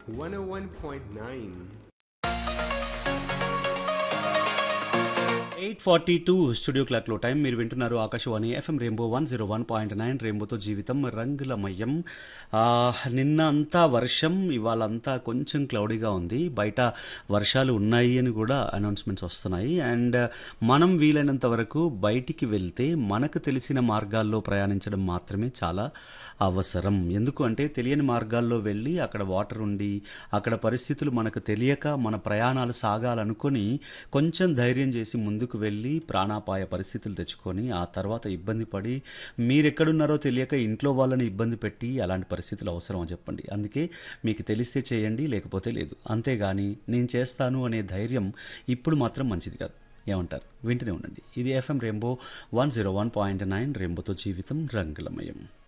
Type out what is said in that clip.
101.9. Eight forty two studio క్లాక్లో time మీరు వింటున్నారు Akashvani FM Rainbow one zero one point nine రెయిన్బోతో జీవితం రంగులమయం ఆ, నిన్న అంతా వర్షం ఇవాళ అంతా కొంచెం క్లౌడీగా ఉంది బయట వర్షాలు ఉన్నాయి అని కూడా అనౌన్స్మెంట్స్ వస్తున్నాయి అండ్ మనం వీలైనంత వరకు బయటికి వెళ్తే మనకు తెలిసిన మార్గాల్లో ప్రయాణించడం మాత్రమే చాలా అవసరం ఎందుకు అంటే తెలియని మార్గాల్లో వెళ్ళి అక్కడ వాటర్ ఉండి అక్కడ పరిస్థితులు మనకు తెలియక మన ప్రయాణాలు సాగాలనుకొని కొంచెం ధైర్యం చేసి ముందుకు వెళ్ళి ప్రాణాపాయ పరిస్థితులు తెచ్చుకొని ఆ తర్వాత ఇబ్బంది పడి మీరెక్కడున్నారో తెలియక ఇంట్లో వాళ్ళని ఇబ్బంది పెట్టి అలాంటి పరిస్థితులు అవసరం అని చెప్పండి అందుకే మీకు తెలిస్తే చేయండి లేకపోతే లేదు అంతేగాని నేను చేస్తాను అనే ధైర్యం ఇప్పుడు మాత్రం మంచిది కాదు ఏమంటారు వింటూనే ఉండండి ఇది FM Rainbow one zero one point nine రెయిన్బోతో జీవితం రంగులమయం